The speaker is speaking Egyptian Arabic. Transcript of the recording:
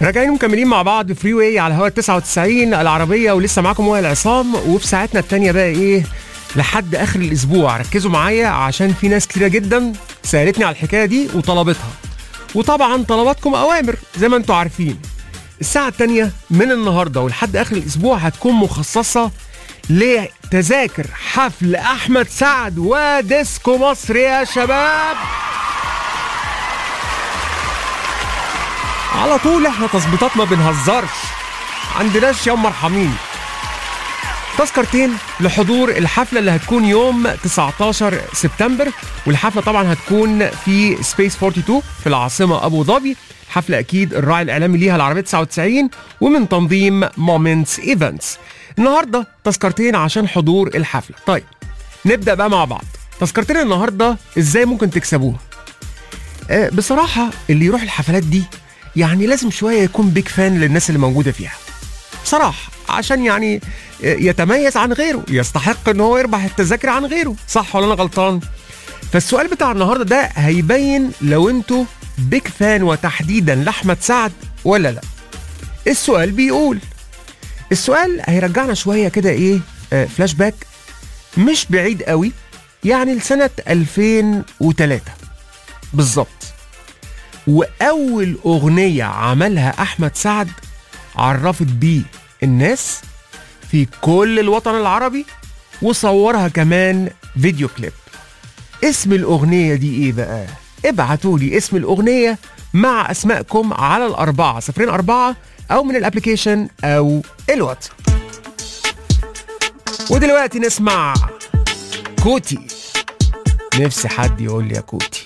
راجعين مكملين مع بعض فري واي على هوا 99 العربيه ولسه معاكم وائل عصام وفي ساعتنا التانية بقى ايه لحد اخر الاسبوع ركزوا معايا عشان في ناس كتيره جدا سالتني على الحكايه دي وطلبتها وطبعا طلباتكم اوامر زي ما انتم عارفين الساعه التانية من النهارده ولحد اخر الاسبوع هتكون مخصصه لتذاكر حفل احمد سعد وديسكو مصر يا شباب على طول احنا تظبيطات ما بنهزرش عندناش يوم مرحمين تذكرتين لحضور الحفله اللي هتكون يوم 19 سبتمبر والحفله طبعا هتكون في سبيس 42 في العاصمه ابو ظبي حفله اكيد الراعي الاعلامي ليها العربيه 99 ومن تنظيم مومنتس ايفنتس النهارده تذكرتين عشان حضور الحفله طيب نبدا بقى مع بعض تذكرتين النهارده ازاي ممكن تكسبوها آه، بصراحه اللي يروح الحفلات دي يعني لازم شويه يكون بيك فان للناس اللي موجوده فيها بصراحه عشان يعني يتميز عن غيره يستحق ان هو يربح التذاكر عن غيره صح ولا انا غلطان فالسؤال بتاع النهارده ده هيبين لو انتوا بيك فان وتحديدا لاحمد سعد ولا لا السؤال بيقول السؤال هيرجعنا شويه كده ايه آه فلاش باك مش بعيد قوي يعني لسنه 2003 بالظبط واول اغنيه عملها احمد سعد عرفت بيه الناس في كل الوطن العربي وصورها كمان فيديو كليب اسم الاغنيه دي ايه بقى ابعتوا لي اسم الاغنيه مع اسمائكم على الاربعه صفرين اربعه او من الابلكيشن او الواتس ودلوقتي نسمع كوتي نفسي حد يقول لي يا كوتي